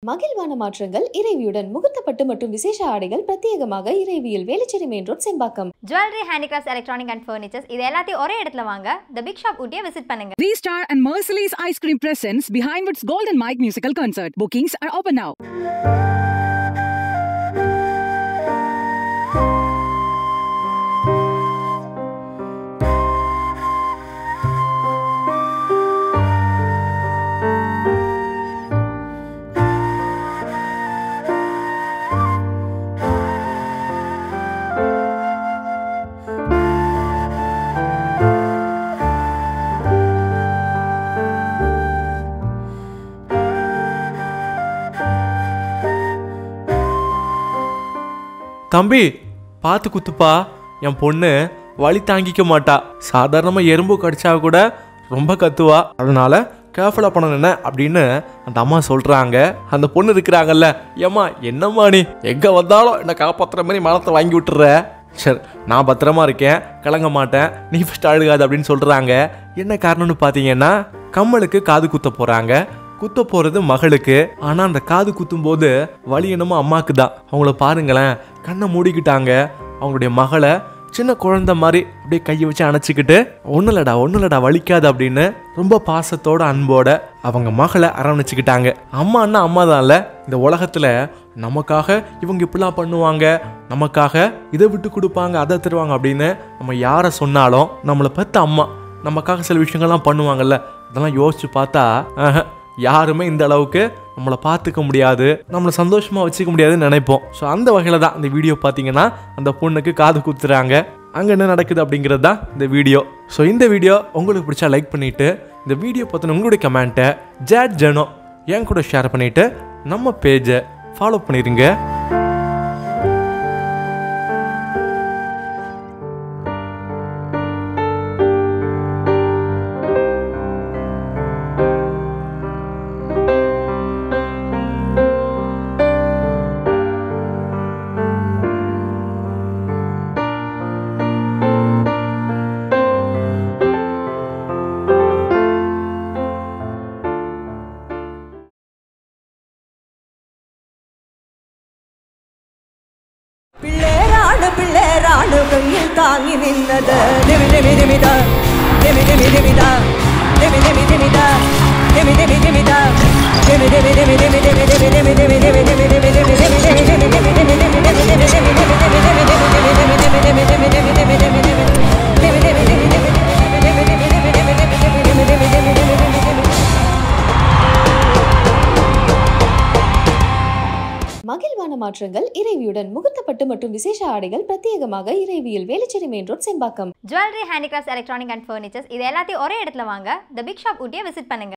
மகிழ்வான மாற்றங்கள் இறைவியுடன் முகூர்த்தப்பட்டு மற்றும் விசேஷ ஆடைகள் பிரத்யேகமாக இறைவியில் Velachery main road Sembakkam jewellery handicrafts electronic and furnitures இது எல்லாத்தையும் ஒரே இடத்துல வாங்க த பிக் ஷாப் ஊட்டியை விசிட் பண்ணுங்க Three Star and Merciless Ice Cream presents behind its Golden Mike musical concert. Bookings are open now. தம்பி பார்த்து குத்துப்பா என் பொண்ணு வலி தாங்கிக்க மாட்டா சாதாரணமாக எறும்பு கடிச்சா கூட ரொம்ப கத்துவா அதனால கேர்ஃபுல்லாக பண்ணணும் என்ன அப்படின்னு அந்த அம்மா சொல்கிறாங்க அந்த பொண்ணு இருக்கிறாங்கல்ல ஏம்மா என்னம்மா நீ எங்கே வந்தாலும் என்னை காப்பாற்றுற மாதிரி மரத்தை வாங்கி விட்டுற சரி நான் பத்திரமா இருக்கேன் கலங்க மாட்டேன் நீ ஃபஸ்ட் அழுகாது அப்படின்னு சொல்கிறாங்க என்ன காரணம்னு பார்த்தீங்கன்னா கம்மலுக்கு காது குத்த போகிறாங்க குத்த போறது மகளுக்கு ஆனா அந்த காது குத்தும் போது வலி என்னமோ அம்மாக்கு தான் அவங்கள பாருங்களேன் கண்ணை மூடிக்கிட்டாங்க அவங்களுடைய மகளை சின்ன குழந்தை மாதிரி அப்படியே கையை வச்சு அணைச்சிக்கிட்டு ஒன்றும் இல்லடா ஒன்றும் இல்லடா வலிக்காது அப்படின்னு ரொம்ப பாசத்தோட அன்போட அவங்க மகளை அரவணைச்சிக்கிட்டாங்க அம்மான்னா அம்மா தான்ல இந்த உலகத்துல நமக்காக இவங்க இப்படிலாம் பண்ணுவாங்க நமக்காக இதை விட்டு கொடுப்பாங்க அதை தருவாங்க அப்படின்னு நம்ம யாரை சொன்னாலும் நம்மளை பத்த அம்மா நமக்காக சில விஷயங்கள்லாம் பண்ணுவாங்கல்ல அதெல்லாம் யோசிச்சு பார்த்தா ஆஹ், யாருமே இந்த அளவுக்கு நம்மளை பார்த்துக்க முடியாது நம்மளை சந்தோஷமாக வச்சுக்க முடியாதுன்னு நினைப்போம் ஸோ அந்த வகையில் தான் இந்த வீடியோ பார்த்தீங்கன்னா அந்த பொண்ணுக்கு காது குத்துறாங்க அங்கே என்ன நடக்குது அப்படிங்கிறது தான் இந்த வீடியோ ஸோ இந்த வீடியோ உங்களுக்கு பிடிச்சா லைக் பண்ணிவிட்டு இந்த வீடியோ பார்த்தின உங்களுடைய கமெண்ட்டை ஜேட் ஜெனோ என் கூட ஷேர் பண்ணிவிட்டு நம்ம பேஜை ஃபாலோ பண்ணிடுங்க പിള്ളേരാണ് പിള്ളേരാണ് കയ്യിൽ താങ്ങി നിന്നത് നിമി നിമി നിമിത നിമി നിമി നിമിത നിമി നിമി നിമിത നിമി നിമി നിമിത നിമി നിമി നിമി നിമി നിമി നിമി നിമി നിമി നിമി നിമി നിമി നിമി നിമി നിമി നിമി നിമി നിമി மகிழ்வான மாற்றங்கள் இறைவியுடன் முகூர்த்தப்பட்டு மற்றும் விசேஷ ஆடைகள் பிரத்யேகமாக இறைவியில் Velachery main road Sembakkam jewellery handicrafts electronic and furnitures இது எல்லாத்தையும் ஒரே இடத்துல வாங்க த பிக் ஷாப் ஊட்டியை விசிட் பண்ணுங்க